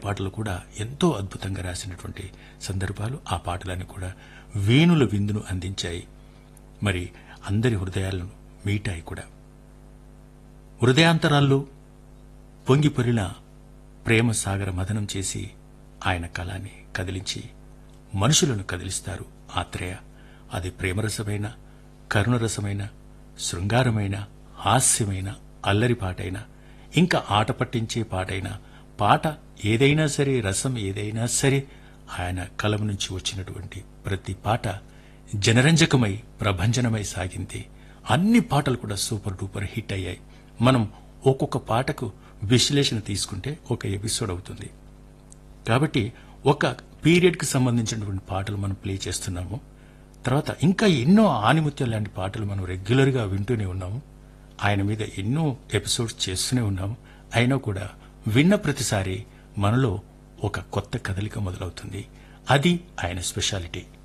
పాటలు కూడా ఎంతో అద్భుతంగా రాసినటువంటి సందర్భాలు ఆ పాటలన్నీ కూడా వేణుల విందును అందించాయి మరి అందరి హృదయాలను మీటాయి కూడా హృదయాంతరాల్లో పొంగిపొరిన ప్రేమ సాగర మదనం చేసి ఆయన కళాన్ని కదిలించి మనుషులను కదిలిస్తారు ఆత్రేయ అది ప్రేమరసమైన కరుణరసమైన శృంగారమైన హాస్యమైన అల్లరి పాటైనా ఇంకా ఆట పట్టించే పాటైనా పాట ఏదైనా సరే రసం ఏదైనా సరే ఆయన కలం నుంచి వచ్చినటువంటి ప్రతి పాట జనరంజకమై ప్రభంజనమై సాగింది అన్ని పాటలు కూడా సూపర్ డూపర్ హిట్ అయ్యాయి మనం ఒక్కొక్క పాటకు విశ్లేషణ తీసుకుంటే ఒక ఎపిసోడ్ అవుతుంది కాబట్టి ఒక పీరియడ్ కి సంబంధించినటువంటి పాటలు మనం ప్లే చేస్తున్నాము తర్వాత ఇంకా ఎన్నో ఆనిముత్యం లాంటి పాటలు మనం రెగ్యులర్ గా వింటూనే ఉన్నాము ఆయన మీద ఎన్నో ఎపిసోడ్స్ చేస్తూనే ఉన్నాము అయినా కూడా విన్న ప్రతిసారి మనలో ఒక కొత్త కదలిక మొదలవుతుంది అది ఆయన స్పెషాలిటీ